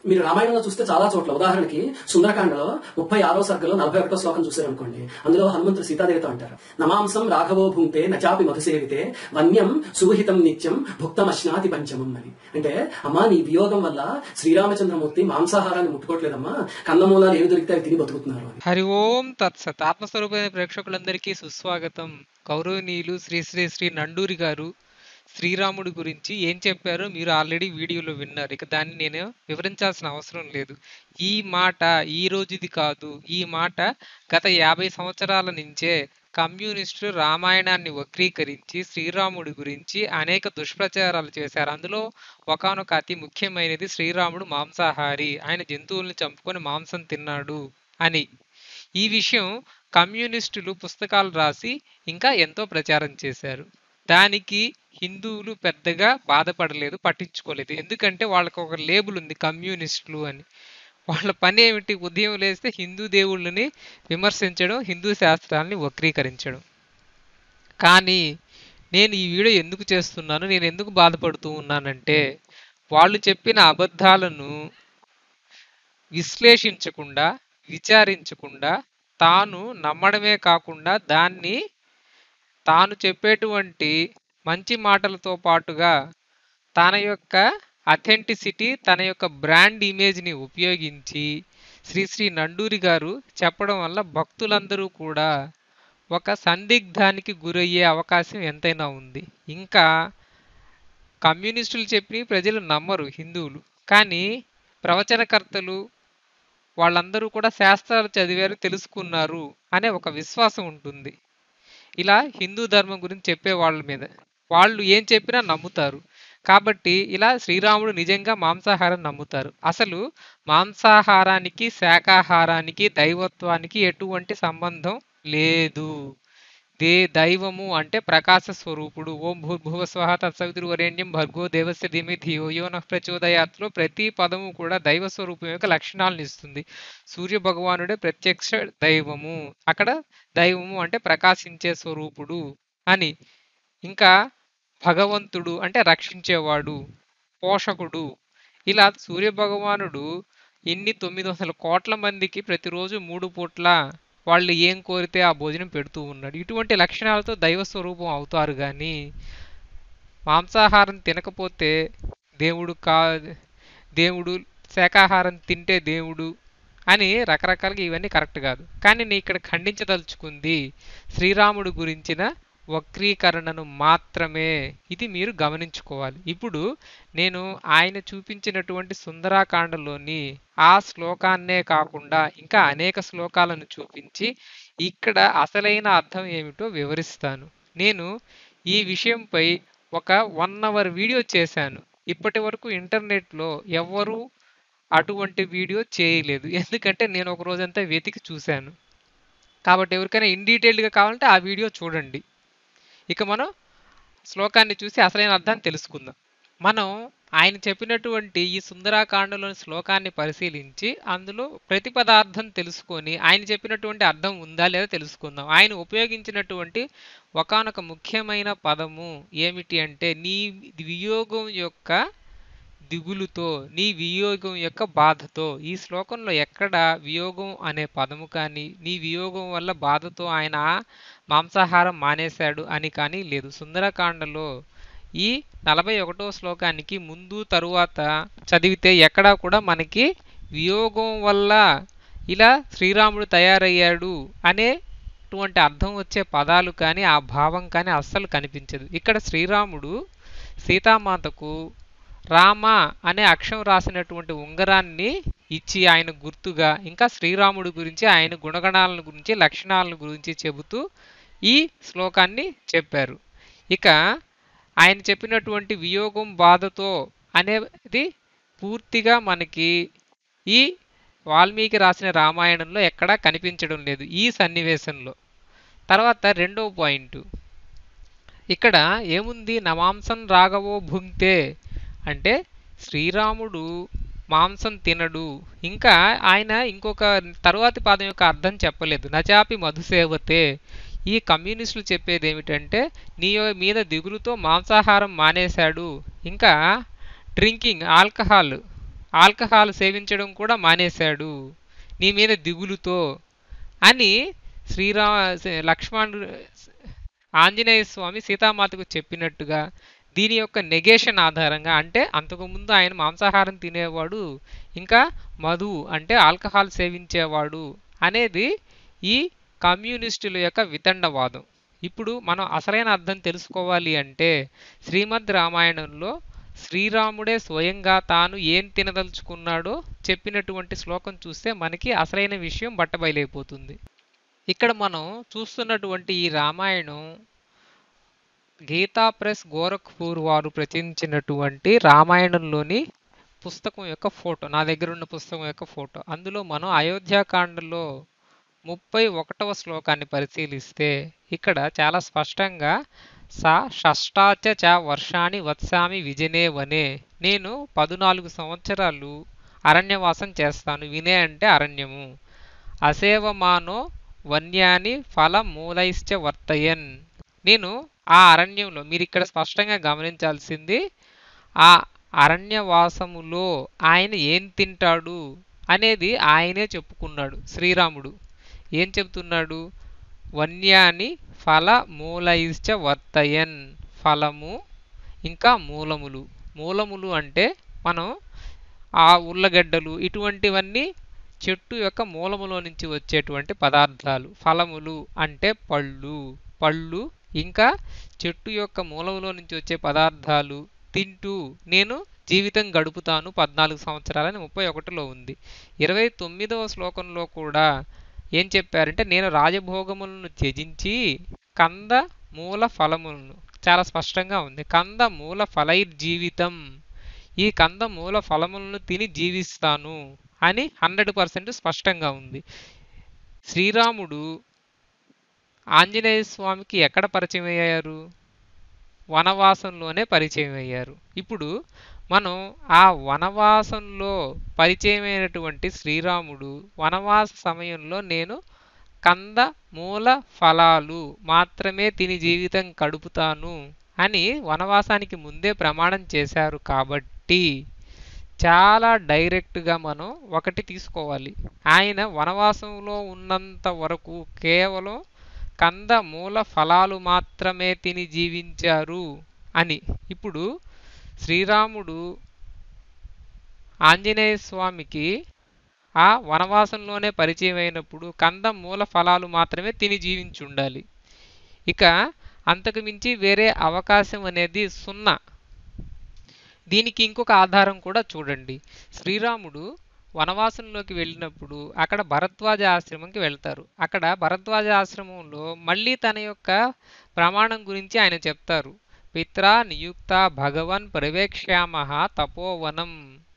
మీరు రామాయణంలో చూస్తే చాలా చోట్ల ఉదాహరణకి సుందరకాండలో ముప్పై ఆరో సర్గలో నలభై ఒకటో శ్లోకం చూశారనుకోండి అందులో హనుమంతుడు సీతాదేవితో అంటారు నమాంసం రాఘవో భుంక్తే నచాపి మధుసేవితే వన్యం సువిహితం నిత్యం భుక్తమశ్నాతి పంచమం అని అంటే అమ్మా నీ వియోగం వల్ల శ్రీరామచంద్రమూర్తి మాంసాహారాన్ని ముట్టుకోవట్లేదమ్మా కందమూలాలు ఏవి దొరికితే అవి తిని బతుకుతున్నారు అని హరి ఓం తత్సత్ ఆత్మస్వరూపమైన ప్రేక్షకులందరికీ సుస్వాగతం గౌరవనీయులు శ్రీ శ్రీ శ్రీ నండూరి గారు శ్రీరాముడి గురించి ఏం చెప్పారో మీరు ఆల్రెడీ వీడియోలో విన్నారు ఇక దాన్ని నేను వివరించాల్సిన అవసరం లేదు ఈ మాట ఈ రోజుది కాదు ఈ మాట గత యాభై సంవత్సరాల నుంచే కమ్యూనిస్టులు రామాయణాన్ని వక్రీకరించి శ్రీరాముడి గురించి అనేక దుష్ప్రచారాలు చేశారు అందులో ఒకానొక అతి ముఖ్యమైనది శ్రీరాముడు మాంసాహారి ఆయన జంతువుల్ని చంపుకొని మాంసం తిన్నాడు అని ఈ విషయం కమ్యూనిస్టులు పుస్తకాలు రాసి ఇంకా ఎంతో ప్రచారం చేశారు దానికి హిందువులు పెద్దగా బాధపడలేదు పట్టించుకోలేదు ఎందుకంటే వాళ్ళకి ఒక లేబుల్ ఉంది కమ్యూనిస్టులు అని వాళ్ళ పని ఏమిటి ఉదయం లేస్తే హిందూ దేవుళ్ళని విమర్శించడం హిందూ శాస్త్రాల్ని వక్రీకరించడం కానీ నేను ఈ వీడియో ఎందుకు చేస్తున్నాను నేను ఎందుకు బాధపడుతూ ఉన్నానంటే వాళ్ళు చెప్పిన అబద్ధాలను విశ్లేషించకుండా విచారించకుండా తాను నమ్మడమే కాకుండా దాన్ని తాను చెప్పేటువంటి మంచి మాటలతో పాటుగా తన యొక్క అథెంటిసిటీ తన యొక్క బ్రాండ్ ఇమేజ్ని ఉపయోగించి శ్రీ శ్రీ నండూరి గారు చెప్పడం వల్ల భక్తులందరూ కూడా ఒక సందిగ్ధానికి గురయ్యే అవకాశం ఎంతైనా ఉంది ఇంకా కమ్యూనిస్టులు చెప్పి ప్రజలు నమ్మరు హిందువులు కానీ ప్రవచనకర్తలు వాళ్ళందరూ కూడా శాస్త్రాలు చదివారు తెలుసుకున్నారు అనే ఒక విశ్వాసం ఉంటుంది ఇలా హిందూ ధర్మం గురించి చెప్పే వాళ్ళ మీద వాళ్ళు ఏం చెప్పినా నమ్ముతారు కాబట్టి ఇలా శ్రీరాముడు నిజంగా మాంసాహారం నమ్ముతారు అసలు మాంసాహారానికి శాకాహారానికి దైవత్వానికి ఎటువంటి సంబంధం లేదు దే దైవము అంటే ప్రకాశ స్వరూపుడు ఓం భూర్భువ స్వహ తత్సవితురు వరేణ్యం భర్గో దేవస్య ధిమి ధియో యో నః ప్రచోదయాత్లో ప్రతి పదము కూడా దైవ స్వరూపం యొక్క లక్షణాలను ఇస్తుంది సూర్య భగవానుడే ప్రత్యక్ష దైవము అక్కడ దైవము అంటే ప్రకాశించే స్వరూపుడు అని ఇంకా భగవంతుడు అంటే రక్షించేవాడు పోషకుడు ఇలా సూర్య భగవానుడు ఎన్ని తొమ్మిది వందల కోట్ల మందికి ప్రతిరోజు మూడు పూట్ల వాళ్ళు ఏం కోరితే ఆ భోజనం పెడుతూ ఉన్నాడు ఇటువంటి లక్షణాలతో దైవ స్వరూపం అవుతారు కానీ మాంసాహారం తినకపోతే దేవుడు కా దేవుడు శాకాహారం తింటే దేవుడు అని రకరకాలుగా ఇవన్నీ కరెక్ట్ కాదు కానీ నేను ఇక్కడ ఖండించదలుచుకుంది శ్రీరాముడు గురించిన వక్రీకరణను మాత్రమే ఇది మీరు గమనించుకోవాలి ఇప్పుడు నేను ఆయన చూపించినటువంటి సుందరాకాండలోని ఆ శ్లోకాన్నే కాకుండా ఇంకా అనేక శ్లోకాలను చూపించి ఇక్కడ అసలైన అర్థం ఏమిటో వివరిస్తాను నేను ఈ విషయంపై ఒక వన్ అవర్ వీడియో చేశాను ఇప్పటి వరకు ఇంటర్నెట్లో ఎవ్వరూ అటువంటి వీడియో చేయలేదు ఎందుకంటే నేను ఒక రోజంతా వెతికి చూశాను కాబట్టి ఎవరికైనా ఇన్ డీటెయిల్డ్గా కావాలంటే ఆ వీడియో చూడండి ఇక మనం శ్లోకాన్ని చూసి అసలైన అర్థాన్ని తెలుసుకుందాం మనం ఆయన చెప్పినటువంటి ఈ సుందరాకాండలోని శ్లోకాన్ని పరిశీలించి అందులో ప్రతి పదార్థం తెలుసుకొని ఆయన చెప్పినటువంటి అర్థం ఉందా లేదా తెలుసుకుందాం ఆయన ఉపయోగించినటువంటి ఒకానొక ముఖ్యమైన పదము ఏమిటి అంటే నీ వియోగం యొక్క దిగులుతో నీ వియోగం యొక్క బాధతో ఈ శ్లోకంలో ఎక్కడ వియోగం అనే పదము కానీ నీ వియోగం వల్ల బాధతో ఆయన మాంసాహారం మానేశాడు అని కానీ లేదు సుందరకాండలో ఈ నలభై ఒకటో శ్లోకానికి ముందు తరువాత చదివితే ఎక్కడా కూడా మనకి వియోగం వల్ల ఇలా శ్రీరాముడు తయారయ్యాడు అనేటువంటి అర్థం వచ్చే పదాలు కానీ ఆ భావం కానీ అస్సలు కనిపించదు ఇక్కడ శ్రీరాముడు సీతామాతకు రామ అనే అక్షరం రాసినటువంటి ఉంగరాన్ని ఇచ్చి ఆయన గుర్తుగా ఇంకా శ్రీరాముడి గురించి ఆయన గుణగణాలను గురించి లక్షణాలను గురించి చెబుతూ ఈ శ్లోకాన్ని చెప్పారు ఇక ఆయన చెప్పినటువంటి వియోగం బాధతో అనేది పూర్తిగా మనకి ఈ వాల్మీకి రాసిన రామాయణంలో ఎక్కడా కనిపించడం లేదు ఈ సన్నివేశంలో తర్వాత రెండవ పాయింట్ ఇక్కడ ఏముంది నమాంసం రాఘవో భుంక్తే అంటే శ్రీరాముడు మాంసం తినడు ఇంకా ఆయన ఇంకొక తరువాతి పాదం యొక్క అర్థం చెప్పలేదు నచాపి మధుసేవతే ఈ కమ్యూనిస్టులు చెప్పేది ఏమిటంటే నీ మీద దిగులుతో మాంసాహారం మానేశాడు ఇంకా డ్రింకింగ్ ఆల్కహాల్ ఆల్కహాల్ సేవించడం కూడా మానేశాడు నీ మీద దిగులుతో అని శ్రీరా లక్ష్మణుడు ఆంజనేయ స్వామి సీతామాతకు చెప్పినట్టుగా దీని యొక్క నెగేషన్ ఆధారంగా అంటే అంతకుముందు ఆయన మాంసాహారం తినేవాడు ఇంకా మధు అంటే ఆల్కహాల్ సేవించేవాడు అనేది ఈ కమ్యూనిస్టుల యొక్క వితండవాదం ఇప్పుడు మనం అసలైన అర్థం తెలుసుకోవాలి అంటే శ్రీమద్ రామాయణంలో శ్రీరాముడే స్వయంగా తాను ఏం తినదలుచుకున్నాడో చెప్పినటువంటి శ్లోకం చూస్తే మనకి అసలైన విషయం బట్టబయలైపోతుంది ఇక్కడ మనం చూస్తున్నటువంటి ఈ రామాయణం గీతా ప్రెస్ గోరఖ్పూర్ వారు ప్రచురించినటువంటి రామాయణంలోని పుస్తకం యొక్క ఫోటో నా దగ్గర ఉన్న పుస్తకం యొక్క ఫోటో అందులో మనం అయోధ్యాకాండలో ముప్పై ఒకటవ శ్లోకాన్ని పరిశీలిస్తే ఇక్కడ చాలా స్పష్టంగా సా షష్టాచ చ వర్షాన్ని వత్సామి విజనే వనే నేను పదునాలుగు సంవత్సరాలు అరణ్యవాసం చేస్తాను వినే అంటే అరణ్యము అసేవమానో వన్యాని ఫల మూలైశ్చ వర్తయన్ నేను ఆ అరణ్యంలో మీరు ఇక్కడ స్పష్టంగా గమనించాల్సింది ఆ అరణ్యవాసములో ఆయన ఏం తింటాడు అనేది ఆయనే చెప్పుకున్నాడు శ్రీరాముడు ఏం చెప్తున్నాడు వన్యాని ఫల మూలైశ్చ వర్తయన్ ఫలము ఇంకా మూలములు మూలములు అంటే మనం ఆ ఉల్లగడ్డలు ఇటువంటివన్నీ చెట్టు యొక్క మూలములో నుంచి వచ్చేటువంటి పదార్థాలు ఫలములు అంటే పళ్ళు పళ్ళు ఇంకా చెట్టు యొక్క మూలములో నుంచి వచ్చే పదార్థాలు తింటూ నేను జీవితం గడుపుతాను పద్నాలుగు సంవత్సరాలని ముప్పై ఒకటిలో ఉంది ఇరవై తొమ్మిదవ శ్లోకంలో కూడా ఏం చెప్పారంటే నేను రాజభోగములను త్యజించి కంద మూల ఫలములను చాలా స్పష్టంగా ఉంది కంద మూల ఫలైర్ జీవితం ఈ కంద మూల ఫలములను తిని జీవిస్తాను అని హండ్రెడ్ పర్సెంట్ స్పష్టంగా ఉంది శ్రీరాముడు ఆంజనేయ స్వామికి ఎక్కడ పరిచయం అయ్యారు వనవాసంలోనే పరిచయం అయ్యారు ఇప్పుడు మనం ఆ వనవాసంలో పరిచయమైనటువంటి శ్రీరాముడు వనవాస సమయంలో నేను కంద మూల ఫలాలు మాత్రమే తిని జీవితం గడుపుతాను అని వనవాసానికి ముందే ప్రమాణం చేశారు కాబట్టి చాలా డైరెక్ట్గా మనం ఒకటి తీసుకోవాలి ఆయన వనవాసంలో ఉన్నంత వరకు కేవలం కంద మూల ఫలాలు మాత్రమే తిని జీవించారు అని ఇప్పుడు శ్రీరాముడు ఆంజనేయ స్వామికి ఆ వనవాసంలోనే పరిచయం అయినప్పుడు కంద మూల ఫలాలు మాత్రమే తిని జీవించి ఉండాలి ఇక అంతకు మించి వేరే అవకాశం అనేది సున్నా దీనికి ఇంకొక ఆధారం కూడా చూడండి శ్రీరాముడు వనవాసంలోకి వెళ్ళినప్పుడు అక్కడ భరద్వాజ ఆశ్రమంకి వెళ్తారు అక్కడ భరద్వాజ ఆశ్రమంలో మళ్ళీ తన యొక్క ప్రమాణం గురించి ఆయన చెప్తారు పిత్రా నియుక్త భగవన్ ప్రవేక్ష్యామ తపోవనం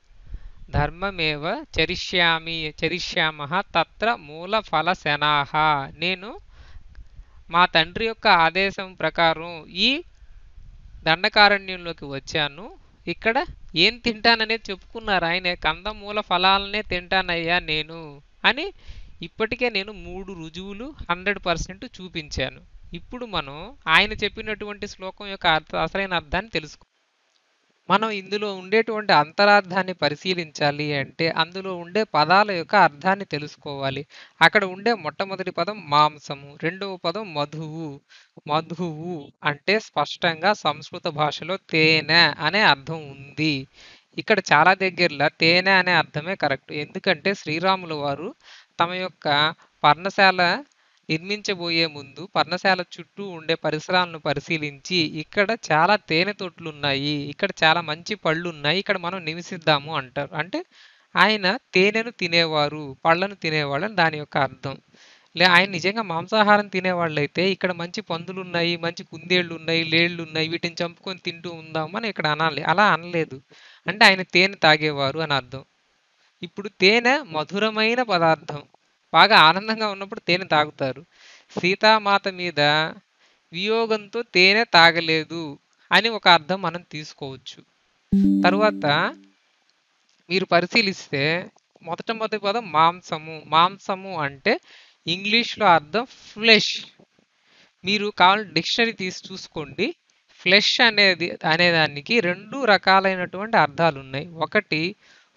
ధర్మమేవ చరిష్యామి చరిష్యామ తత్ర మూల ఫల శనాహ నేను మా తండ్రి యొక్క ఆదేశం ప్రకారం ఈ దండకారణ్యంలోకి వచ్చాను ఇక్కడ ఏం తింటాననేది చెప్పుకున్నారు ఆయన కందమూల ఫలాలనే తింటానయ్యా నేను అని ఇప్పటికే నేను మూడు రుజువులు హండ్రెడ్ పర్సెంట్ చూపించాను ఇప్పుడు మనం ఆయన చెప్పినటువంటి శ్లోకం యొక్క అర్థ అసలైన అర్థాన్ని తెలుసుకో మనం ఇందులో ఉండేటువంటి అంతరార్థాన్ని పరిశీలించాలి అంటే అందులో ఉండే పదాల యొక్క అర్థాన్ని తెలుసుకోవాలి అక్కడ ఉండే మొట్టమొదటి పదం మాంసము రెండవ పదం మధువు మధువు అంటే స్పష్టంగా సంస్కృత భాషలో తేనె అనే అర్థం ఉంది ఇక్కడ చాలా దగ్గరలో తేనె అనే అర్థమే కరెక్ట్ ఎందుకంటే శ్రీరాముల వారు తమ యొక్క పర్ణశాల నిర్మించబోయే ముందు పర్ణశాల చుట్టూ ఉండే పరిసరాలను పరిశీలించి ఇక్కడ చాలా తేనె తొట్లు ఉన్నాయి ఇక్కడ చాలా మంచి పళ్ళు ఉన్నాయి ఇక్కడ మనం నివసిద్దాము అంటారు అంటే ఆయన తేనెను తినేవారు పళ్ళను తినేవాళ్ళు అని దాని యొక్క అర్థం లే ఆయన నిజంగా మాంసాహారం తినేవాళ్ళు అయితే ఇక్కడ మంచి పందులు ఉన్నాయి మంచి కుందేళ్ళు ఉన్నాయి లేళ్ళు ఉన్నాయి వీటిని చంపుకొని తింటూ ఉందాము అని ఇక్కడ అనాలి అలా అనలేదు అంటే ఆయన తేనె తాగేవారు అని అర్థం ఇప్పుడు తేనె మధురమైన పదార్థం బాగా ఆనందంగా ఉన్నప్పుడు తేనె తాగుతారు సీతామాత మీద వియోగంతో తేనె తాగలేదు అని ఒక అర్థం మనం తీసుకోవచ్చు తరువాత మీరు పరిశీలిస్తే మొదట మొదటి పదం మాంసము మాంసము అంటే ఇంగ్లీష్లో అర్థం ఫ్లెష్ మీరు కావాలంటే డిక్షనరీ తీసి చూసుకోండి ఫ్లెష్ అనేది అనేదానికి రెండు రకాలైనటువంటి అర్థాలు ఉన్నాయి ఒకటి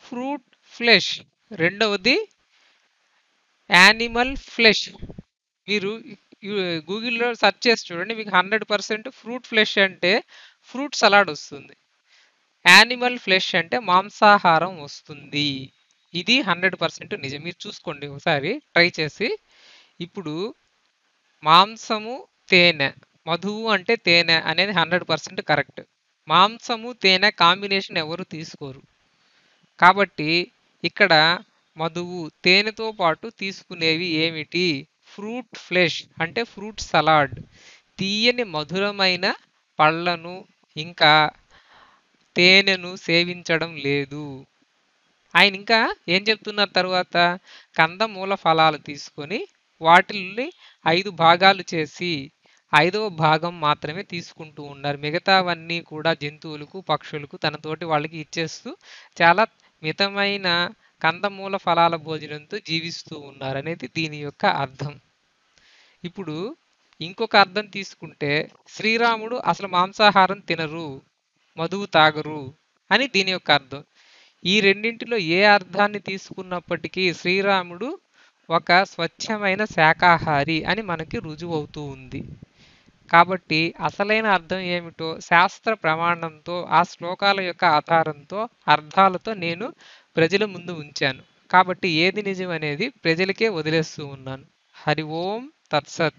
ఫ్రూట్ ఫ్లెష్ రెండవది యానిమల్ ఫ్లెష్ మీరు యు- గూగుల్లో సెర్చ్ చేసి చూడండి మీకు హండ్రెడ్ పర్సెంట్ ఫ్రూట్ ఫ్లెష్ అంటే ఫ్రూట్ సలాడ్ వస్తుంది యానిమల్ ఫ్లెష్ అంటే మాంసాహారం వస్తుంది ఇది హండ్రెడ్ పర్సెంట్ నిజం మీరు చూసుకోండి ఒకసారి ట్రై చేసి ఇప్పుడు మాంసము తేనె మధువు అంటే తేనె అనేది హండ్రెడ్ పర్సెంట్ కరెక్ట్ మాంసము తేనె కాంబినేషన్ ఎవరు తీసుకోరు కాబట్టి ఇక్కడ మధువు తేనెతో పాటు తీసుకునేవి ఏమిటి ఫ్రూట్ ఫ్లెష్ అంటే ఫ్రూట్ సలాడ్ తీయని మధురమైన పళ్ళను ఇంకా తేనెను సేవించడం లేదు ఆయన ఇంకా ఏం చెప్తున్నారు తర్వాత కందమూల ఫలాలు తీసుకొని వాటిల్ని ఐదు భాగాలు చేసి ఐదవ భాగం మాత్రమే తీసుకుంటూ ఉన్నారు మిగతావన్నీ కూడా జంతువులకు పక్షులకు తనతోటి వాళ్ళకి ఇచ్చేస్తూ చాలా మితమైన కందమూల ఫలాల భోజనంతో జీవిస్తూ ఉన్నారు అనేది దీని యొక్క అర్థం ఇప్పుడు ఇంకొక అర్థం తీసుకుంటే శ్రీరాముడు అసలు మాంసాహారం తినరు మధువు తాగరు అని దీని యొక్క అర్థం ఈ రెండింటిలో ఏ అర్థాన్ని తీసుకున్నప్పటికీ శ్రీరాముడు ఒక స్వచ్ఛమైన శాకాహారి అని మనకి రుజువు అవుతూ ఉంది కాబట్టి అసలైన అర్థం ఏమిటో శాస్త్ర ప్రమాణంతో ఆ శ్లోకాల యొక్క ఆధారంతో అర్థాలతో నేను ప్రజల ముందు ఉంచాను కాబట్టి ఏది నిజం అనేది ప్రజలకే వదిలేస్తూ ఉన్నాను హరి ఓం తత్సత్